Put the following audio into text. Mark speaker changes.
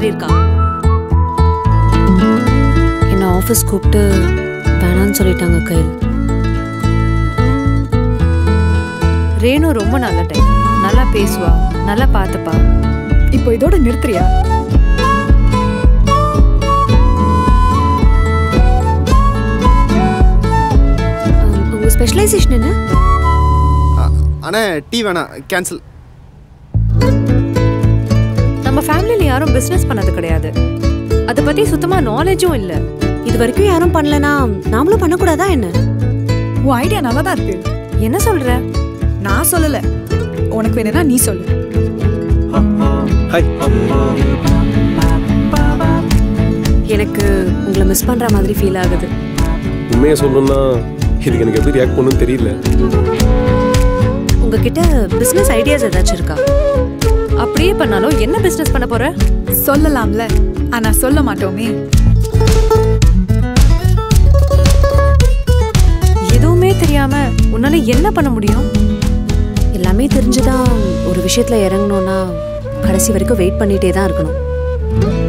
Speaker 1: மாதிரி இருக்கான்
Speaker 2: என்னை ஆஃபீஸ் கூப்பிட்டு வேணான்னு சொல்லிட்டாங்க கையில்
Speaker 1: ரேணு ரொம்ப நல்ல டைப் நல்லா பேசுவா நல்லா பார்த்துப்பா
Speaker 3: இப்போ இதோட நிறுத்துறியா
Speaker 2: உங்கள் ஸ்பெஷலைசேஷன் என்ன
Speaker 4: அண்ணே டீ வேணாம் கேன்சல்
Speaker 1: நம்ம ஃபேமிலியில யாரும் பிசினஸ் பண்ணது கிடையாது அதை பத்தி சுத்தமா நாலேஜும் இல்ல
Speaker 2: இது வரைக்கும் யாரும் பண்ணலனா நாமளும் பண்ணக்கூடாதா என்ன
Speaker 3: உன் ஐடியா நல்லா தான் இருக்கு
Speaker 1: என்ன சொல்ற
Speaker 3: நான் சொல்லல உனக்கு வேணும்னா நீ சொல்லு
Speaker 5: ஹாய்
Speaker 2: எனக்கு உங்களை மிஸ் பண்ணுற மாதிரி ஃபீல் ஆகுது
Speaker 5: உண்மையை சொல்லணும்னா இதுக்கு எனக்கு எப்படி ரியாக்ட் பண்ணணும்னு தெரியல
Speaker 2: உங்ககிட்ட பிஸ்னஸ் ஐடியாஸ் ஏதாச்சும் இருக்கா
Speaker 1: அப்படியே பண்ணாலும் என்ன பிசினஸ் பண்ண போற
Speaker 3: சொல்லலாம்ல ஆனா சொல்ல மாட்டோமே
Speaker 1: எதுவுமே தெரியாம உன்னால என்ன பண்ண முடியும்
Speaker 2: எல்லாமே தெரிஞ்சுதான் ஒரு விஷயத்துல இறங்கணும்னா கடைசி வரைக்கும் வெயிட் பண்ணிட்டே தான் இருக்கணும்